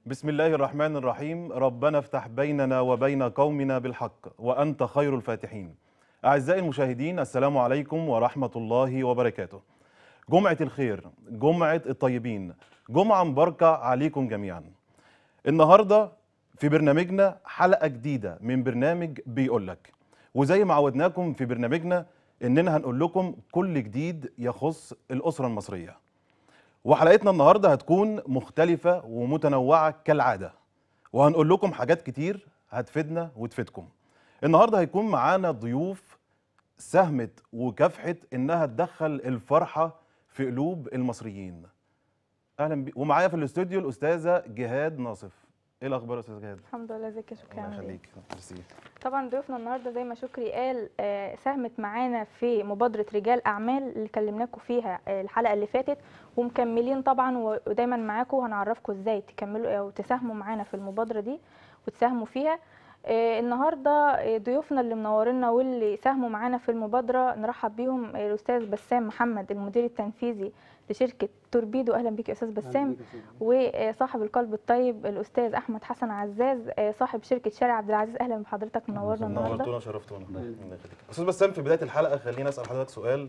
بسم الله الرحمن الرحيم ربنا افتح بيننا وبين قومنا بالحق وأنت خير الفاتحين أعزائي المشاهدين السلام عليكم ورحمة الله وبركاته جمعة الخير جمعة الطيبين جمعة مباركة عليكم جميعا النهاردة في برنامجنا حلقة جديدة من برنامج بيقولك وزي ما عودناكم في برنامجنا إننا هنقول لكم كل جديد يخص الأسرة المصرية وحلقتنا النهارده هتكون مختلفة ومتنوعة كالعادة وهنقول لكم حاجات كتير هتفيدنا وتفيدكم النهارده هيكون معانا ضيوف ساهمت وكافحت انها تدخل الفرحة في قلوب المصريين اهلا بي ومعايا في الاستوديو الاستاذة جهاد ناصف ايه الاخبار يا استاذة جهاد الحمد لله ازيك يا شكري الله عامل ايه يخليك ميرسي طبعا ضيوفنا النهارده زي ما شكري قال آه، ساهمت معانا في مبادره رجال اعمال اللي كلمناكم فيها آه، الحلقه اللي فاتت ومكملين طبعا و- ودايما معاكم وهنعرفكم ازاي تكملوا او تساهموا معانا في المبادره دي وتساهموا فيها آه، النهارده آه، ضيوفنا اللي منورينا واللي ساهموا معانا في المبادره نرحب بيهم آه، الاستاذ بسام محمد المدير التنفيذي لشركه توربيدو اهلا بيك يا استاذ بسام وصاحب القلب الطيب الاستاذ احمد حسن عزاز آه، صاحب شركه شارع عبد العزيز اهلا بحضرتك منورنا النهارده نورتونا وشرفتونا الله يخليك استاذ بسام في بداية الحلقة خلينا اسال حضرتك سؤال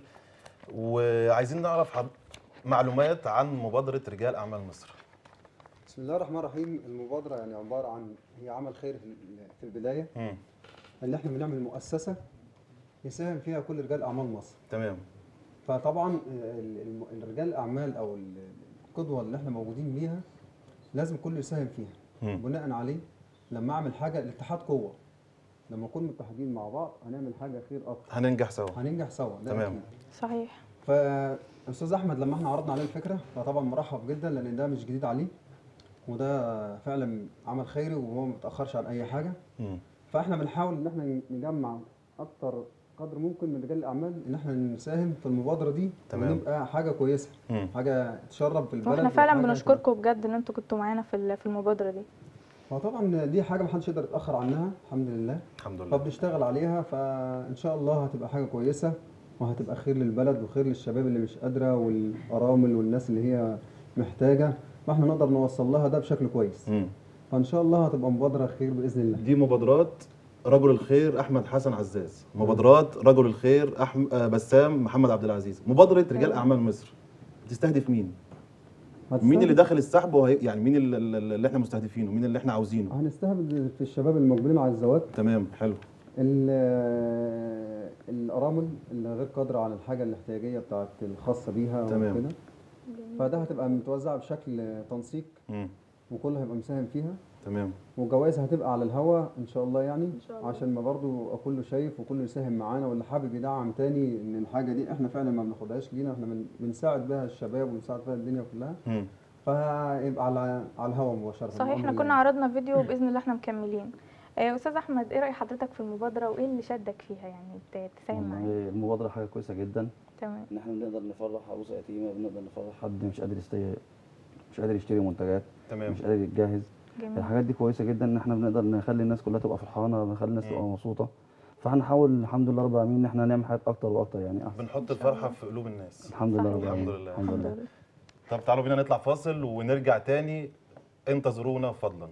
وعايزين نعرف حض... معلومات عن مبادرة رجال اعمال مصر بسم الله الرحمن الرحيم المبادرة يعني عبارة عن هي عمل خير في ال- في البداية مم. اللي احنا بنعمل مؤسسة يساهم فيها كل رجال أعمال مصر تمام فطبعا ال- الم- الرجال الأعمال أو ال- القدوة اللي احنا موجودين بيها لازم كله يساهم فيها مم. بناء عليه لما أعمل حاجة الاتحاد قوة لما نكون متحدين مع بعض هنعمل حاجة خير أكتر هننجح سوا هننجح سوا ده تمام. أكيد. صحيح فاستاذ احمد لما احنا عرضنا عليه الفكره فطبعا مرحب جدا لان ده مش جديد عليه وده فعلا عمل خيري وهو ما بيتاخرش عن اي حاجه مم. فاحنا بنحاول ان احنا نجمع اكتر قدر ممكن من رجال الاعمال ان احنا نساهم في المبادره دي تمام. ونبقى حاجه كويسه مم. حاجه تشرب في البلد واحنا فعلا وحاجة بنشكركم بجد ان انتوا كنتوا معانا في ال- في المبادره دي فطبعا دي حاجه محدش يقدر يتاخر عنها الحمد لله الحمد لله فبنشتغل عليها فان شاء الله هتبقى حاجه كويسه وهتبقى خير للبلد وخير للشباب اللي مش قادره والارامل والناس اللي هي محتاجه فاحنا نقدر نوصل لها ده بشكل كويس مم. فان شاء الله هتبقى مبادره خير باذن الله دي مبادرات رجل الخير احمد حسن عزاز مبادرات رجل الخير أحم... آه، بسام محمد عبد العزيز مبادره رجال اعمال مصر بتستهدف مين مين اللي داخل السحب وهي... يعني مين اللي, اللي احنا مستهدفينه مين اللي احنا عاوزينه هنستهدف في الشباب المقبلين على الزواج تمام حلو ال- الارامل اللي غير قادره على الحاجه الاحتياجيه بتاعت الخاصه بيها تمام. وكده فده هتبقى متوزعه بشكل تنسيق مم. وكله هيبقى مساهم فيها تمام والجوائز هتبقى على الهوا ان شاء الله يعني إن شاء الله. عشان ما برضو يبقى كله شايف وكله يساهم معانا واللي حابب يدعم تاني ان الحاجه دي احنا فعلا ما بناخدهاش لينا احنا بن- بنساعد بيها الشباب ونساعد فيها الدنيا كلها مم. فهيبقى على على الهوا مباشره صحيح بأمر احنا الله. كنا عرضنا فيديو باذن الله احنا مكملين آه، استاذ احمد ايه راي حضرتك في المبادره وايه اللي شدك فيها يعني ت- تساهم معانا والله المبادرة حاجة كويسة جدا تمام إن إحنا بنقدر نفرح عروسة يتيمة بنقدر نفرح حد مش قادر يشتري مش قادر يشتري منتجات تمام مش قادر يتجهز جميل الحاجات دي كويسة جدا إن إحنا بنقدر نخلي الناس كلها تبقى فرحانة نخلي الناس تبقى مم. مبسوطة فهنحاول الحمد لله رب العالمين إن إحنا نعمل حاجات أكتر وأكتر يعني أحسن بنحط الفرحه في قلوب الناس الحمد لله رب صحيح. العالمين الحمد لله. الحمد الحمد لله لله طب تعالوا بينا نطلع فاصل ونرجع تاني انتظرونا فضلا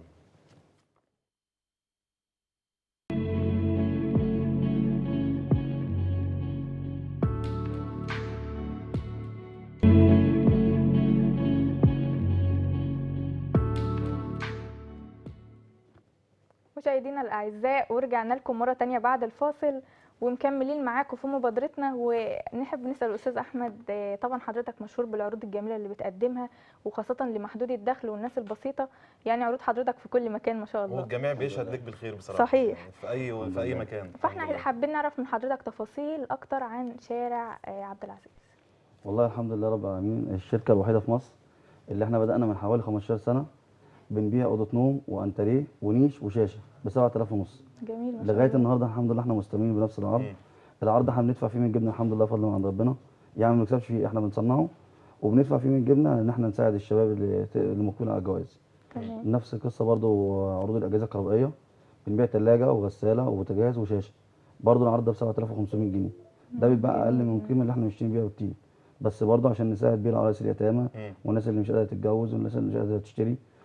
مشاهدينا الاعزاء ورجعنا لكم مره تانية بعد الفاصل ومكملين معاكم في مبادرتنا ونحب نسال الاستاذ احمد آه، طبعا حضرتك مشهور بالعروض الجميله اللي بتقدمها وخاصه لمحدودي الدخل والناس البسيطه يعني عروض حضرتك في كل مكان ما شاء الله والجميع بيشهد لك بالخير بصراحه صحيح. يعني في اي في اي مكان فاحنا الحمد لله. حابين نعرف من حضرتك تفاصيل اكتر عن شارع آه، عبد العزيز والله الحمد لله رب العالمين الشركة الوحيدة في مصر اللي إحنا بدأنا من حوالي 15 سنة بنبيع أوضة نوم وأنتريه ونيش وشاشة ب 7000 ونص جميل ما شاء لغاية الله. النهاردة الحمد لله إحنا مستمرين بنفس العرض مم. العرض احنا بندفع فيه من جبنه الحمد لله فضلا من عند ربنا يعني ما بنكسبش فيه احنا بنصنعه وبندفع فيه من جبنه ان احنا نساعد الشباب اللي اللي مقبلين على الجواز تمام نفس القصه برضو عروض الاجهزه الكهربائيه بنبيع ثلاجه وغساله وبوتاجاز وشاشه برضو العرض ده ب 7500 جنيه ده بيبقى اقل من القيمه اللي احنا مشترين بيها بكتير بس برضو عشان نساعد بيه العرايس اليتامى مم. والناس اللي مش قادره تتجوز والناس اللي مش قادره تشتري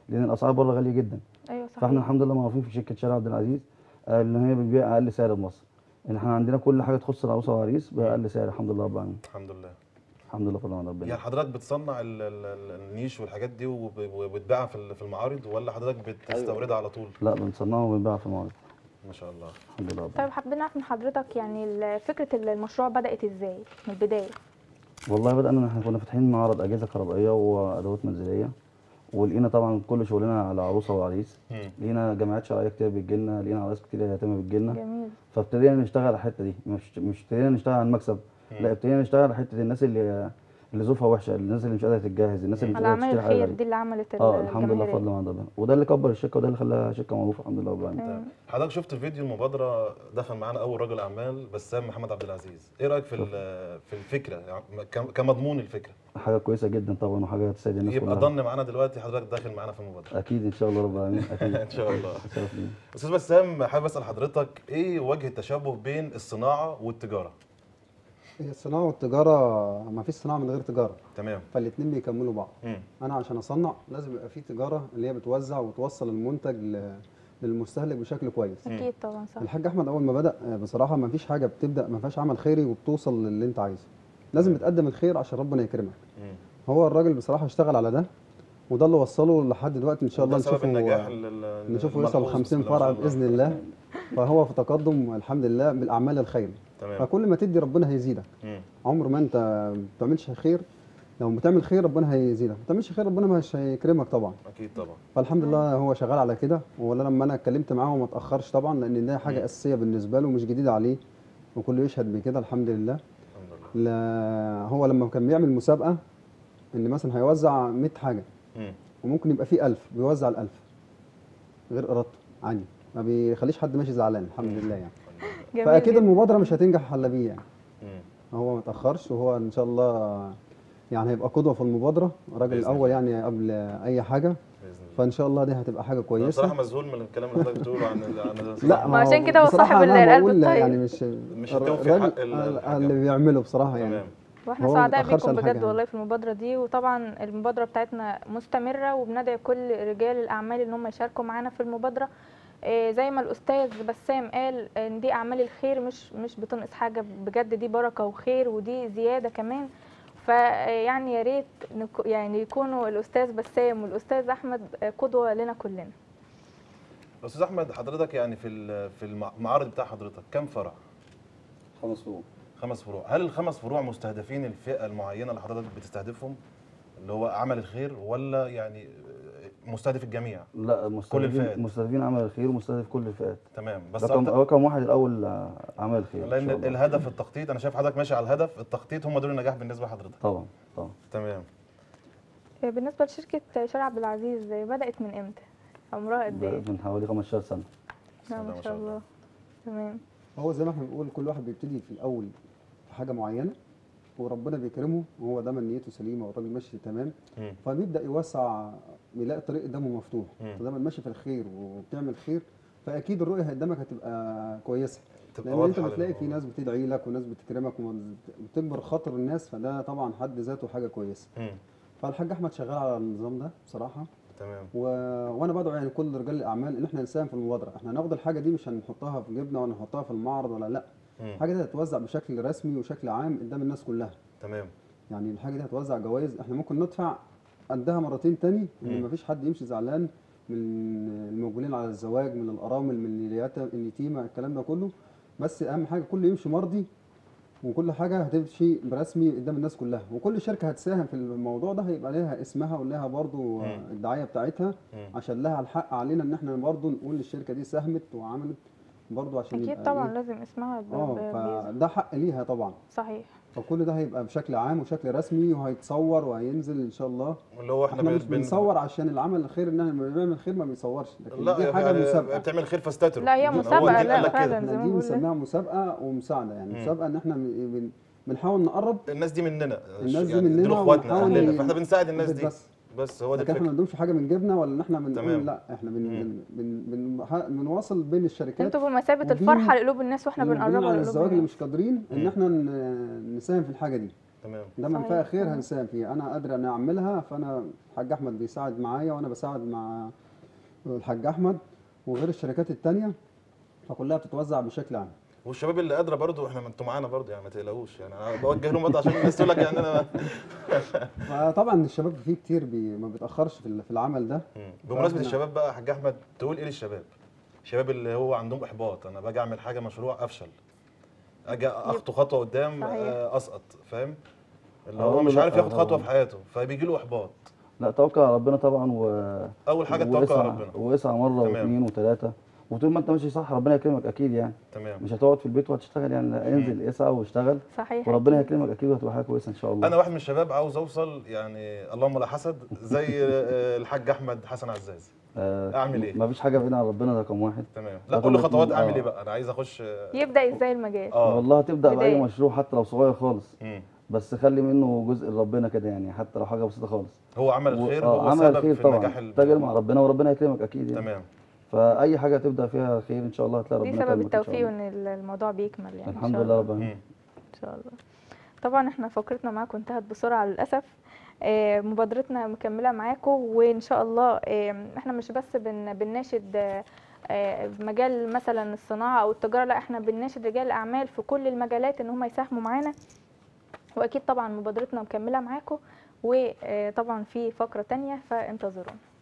لان الاسعار بره غاليه جدا ايوه صحيح فاحنا الحمد لله معروفين في شركه شارع عبد العزيز آه، ان هي بتبيع اقل سعر بمصر ان احنا عندنا كل حاجه تخص العروسه والعريس باقل سعر الحمد لله رب العالمين الحمد لله الحمد لله فضل من ربنا يعني حضرتك بتصنع ال- ال- ال- النيش والحاجات دي وب- وبتبيعها في ال- في المعارض ولا حضرتك بتستوردها على طول لا بنصنعه وبنبيعه في المعارض ما شاء الله الحمد لله رب طيب حابين نعرف من حضرتك يعني ال- فكره المشروع بدات ازاي من البدايه والله بدأنا إن احنا كنا فاتحين معرض أجهزة كهربائية وأدوات منزلية ولقينا طبعا كل شغلنا على عروسة وعريس مم. لقينا جمعيات شرعية كتير بتجيلنا لقينا عرايس كتير يتم بتجيلنا جميل فابتدينا نشتغل على الحتة دي مش مش ابتدينا نشتغل على المكسب لا ابتدينا نشتغل على حتة الناس اللي اللي ظروفها وحشة الناس اللي مش قادرة تتجهز الناس اللي مش على قادرة اعمال تشتري حاجة الخير غالية. دي اللي عملت اه الحمد لله الجماهيرية. بفضل من ربنا وده اللي كبر الشركة وده اللي خلاها شركة معروفة الحمد لله رب العالمين تمام. حضرتك شفت الفيديو المبادره دخل معانا اول رجل اعمال بسام محمد عبد العزيز ايه رايك في ال- في الفكره يعني ك- كمضمون الفكره حاجة كويسة جدا طبعا وحاجة تسعد الناس يبقى كلها ضن معانا دلوقتي حضرتك داخل معانا في المبادره أكيد إن شاء الله رب العالمين أكيد ان شاء الله شرف لينا. استاذ بسام حابب اسال حضرتك ايه وجه التشابه بين الصناعه والتجاره هي الصناعه والتجاره ما فيش صناعه من غير تجاره تمام فالاثنين بيكملوا بعض مم. انا عشان اصنع لازم يبقى في تجاره اللي هي بتوزع وتوصل المنتج ل- للمستهلك بشكل كويس اكيد طبعا صح الحاج احمد اول ما بدا آه، بصراحه ما فيش حاجه بتبدا ما فيهاش عمل خيري وبتوصل للي انت عايزه لازم تقدم الخير عشان ربنا يكرمك مم. هو الراجل بصراحه اشتغل على ده وده اللي وصله لحد دلوقتي ان شاء الله وده سبب نشوفه النجاح ال- ال- نشوفه يوصل الملحوظ 50 بسم الله فرع ما شاء الله. باذن الله فهو في تقدم الحمد لله بالاعمال الخير تمام فكل ما تدي ربنا هيزيدك مم. عمر ما انت ما بتعملش خير لو بتعمل خير ربنا هيزيدك ما بتعملش خير ربنا مش هيكرمك طبعا اكيد طبعا فالحمد لله هو شغال على كده ولا لما انا اتكلمت معاه وما اتاخرش طبعا لان ده حاجه مم. اساسيه بالنسبه له مش جديده عليه وكله يشهد بكده الحمد لله الحمد لله لا هو لما كان بيعمل مسابقه ان مثلا هيوزع 100 حاجه مم. وممكن يبقى فيه 1000 بيوزع ال 1000 غير ارادته عادي ما بيخليش حد ماشي زعلان الحمد لله يعني جميل فاكيد جدا. المبادره مش هتنجح الا بيه يعني مم. هو ما تاخرش وهو ان شاء الله يعني هيبقى قدوه في المبادره الراجل بإذن الاول يعني قبل اي حاجه باذن الله فان شاء الله دي هتبقى حاجه انا كويسه بصراحه مذهول من الكلام اللي حضرتك بتقوله عن ال- عن الصناعة. لا ما عشان كده هو بصراحة صاحب أنا القلب بقول الطيب. يعني مش مش هتوفي الراجل حق ال- الحاجة. اللي بيعمله بصراحه يعني تمام واحنا هو ما سعداء بيتأخرش بيكم على حاجة بجد يعني. والله في المبادره دي وطبعا المبادره بتاعتنا مستمره وبندعي كل رجال الاعمال ان هم يشاركوا معانا في المبادره إيه زي ما الاستاذ بسام قال ان دي اعمال الخير مش مش بتنقص حاجه بجد دي بركه وخير ودي زياده كمان فيعني يا ريت نك- يعني يكونوا الاستاذ بسام والاستاذ احمد قدوه لنا كلنا استاذ احمد حضرتك يعني في ال- في المعارض بتاع حضرتك كم فرع خمس فروع خمس فروع هل الخمس فروع مستهدفين الفئه المعينه اللي حضرتك بتستهدفهم اللي هو عمل الخير ولا يعني مستهدف الجميع لا مستهدفين الفئات. مستهدفين عمل الخير ومستهدف كل الفئات تمام بس رقم أكتر- رقم واحد الاول آه، عمل الخير إن لان شاء الله. الهدف التخطيط انا شايف حضرتك ماشي على الهدف التخطيط هم دول النجاح بالنسبه لحضرتك طبعا طبعا تمام إيه بالنسبه لشركه شارع عبد العزيز بدات من امتى عمرها قد ايه بدأت من حوالي 15 سنه لا بسم الله ما شاء الله تمام هو زي ما احنا بنقول كل واحد بيبتدي في الاول في حاجه معينه وربنا بيكرمه وهو دايما نيته سليمه والراجل ماشي تمام مم. فبيبدا يوسع بيلاقي الطريق قدامه مفتوح مم. فدايما ماشي في الخير وبتعمل خير فاكيد الرؤيه قدامك هتبقى كويسه تبقى لان انت واضحة بتلاقي في للموضوع. ناس بتدعي لك وناس بتكرمك وبتكبر خاطر الناس فده طبعا حد ذاته حاجه كويسه مم. فالحاج احمد شغال على النظام ده بصراحه تمام و... وانا بدعو يعني كل رجال الاعمال ان احنا نساهم في المبادره احنا هناخد الحاجه دي مش هنحطها في جيبنا ولا نحطها في المعرض ولا لا مم. الحاجه دي هتتوزع بشكل رسمي وشكل عام قدام الناس كلها تمام يعني الحاجه دي هتوزع جوائز احنا ممكن ندفع قدها مرتين تاني ان مم. مفيش حد يمشي زعلان من المقبلين على الزواج من الارامل من اليتامى اليتيمه الكلام ده كله بس اهم حاجه كله يمشي مرضي وكل حاجه هتمشي برسمي قدام الناس كلها وكل شركه هتساهم في الموضوع ده هيبقى لها اسمها ولها برضو مم. الدعايه بتاعتها مم. عشان لها الحق علينا ان احنا برضو نقول الشركه دي ساهمت وعملت برضو عشان اكيد يبقى طبعا إيه؟ لازم اسمها ب- اه ب- فده حق ليها طبعا صحيح فكل ده هيبقى بشكل عام وشكل رسمي وهيتصور وهينزل ان شاء الله اللي هو احنا احنا بن- مش بن- بنصور عشان العمل الخير ان احنا لما بنعمل خير ما بنصورش لكن لا دي حاجه يعني مسابقه بتعمل خير فاستتروا لا، هي يعني هو مسابقة، الدين لا، قال لك كده. فعلا. زي احنا ما دي بقول بنسميها مسابقه ومساعده يعني مم. مسابقه ان احنا بن- بن- بنحاول نقرب الناس دي مننا الناس دي يعني مننا دول اخواتنا ونحاول اهلنا ن- فاحنا بنساعد الناس دي بس بس هو دي لكن احنا ما الفكره ندومش حاجه من جيبنا ولا ان احنا تمام. بنقول لا احنا بن مم. بن بن بن بنواصل بين الشركات انتوا بمثابه ودي الفرحه لقلوب الناس واحنا اللي بنقربها على لقلوب الزواج اللي الناس مش قادرين ان مم. احنا ن- نساهم في الحاجه دي تمام دام صحيح. فيها خير تمام. هنساهم فيها انا قادر ان اعملها فانا الحاج احمد بيساعد معايا وانا بساعد مع الحاج احمد وغير الشركات التانية فكلها بتتوزع بشكل عام والشباب اللي قادره برضو احنا انتوا معانا برضو يعني ما تقلقوش يعني انا بوجه لهم برضو عشان الناس تقول لك يعني انا فطبعا الشباب فيه كتير بي ما بيتاخرش في ال- في العمل ده مم. بمناسبه فإحنا- الشباب بقى يا حاج احمد تقول ايه للشباب الشباب اللي هو عندهم احباط انا باجي اعمل حاجه مشروع افشل اجي اخطو خطوه قدام صحيح. آه، اسقط فاهم اللي أقول هو له مش لا، عارف ياخد هو- خطوه في حياته فبيجي له احباط لا توكل على ربنا طبعا و اول حاجه التوكل على واسعى- ربنا واسعى مره تمام. واثنين وثلاثه وطول ما انت ماشي صح ربنا يكرمك اكيد يعني تمام مش هتقعد في البيت وهتشتغل يعني لا، انزل اسعى واشتغل صحيح وربنا أكيد. يكرمك اكيد وهتبقى حاجه كويسه ان شاء الله انا واحد من الشباب عاوز اوصل يعني اللهم لا حسد زي آه، الحاج احمد حسن عزاز آه أعمل إيه؟ ما فيش حاجه بعيده عن ربنا ده رقم واحد تمام لا رقم قول لي خطوات اتنين، اعمل آه. ايه بقى انا عايز اخش اه يبدا ازاي المجال آه. والله هتبدا باي بداية. مشروع حتى لو صغير خالص مم. بس خلي منه جزء لربنا كده يعني حتى لو حاجه بسيطه خالص هو عمل و- الخير آه، هو عمل سبب الخير في طبعا النجاح ال- تاجر مع ربنا وربنا يكرمك اكيد يعني تمام فاي حاجه تبدا فيها خير ان شاء الله هتلاقي دي ربنا سبب يكرمك إن شاء التوفيق الله. وان الموضوع بيكمل يعني إن الحمد شاء لله الله. رب العالمين مم. ان شاء الله طبعا احنا فقرتنا معاكم انتهت بسرعه للاسف آه، مبادرتنا مكمله معاكم وان شاء الله آه، احنا مش بس بن بنناشد آه، آه، مجال مثلا الصناعه او التجاره لا احنا بنناشد رجال الاعمال في كل المجالات ان هم يساهموا معانا واكيد طبعا مبادرتنا مكمله معاكم وطبعا في فقره تانية فانتظرونا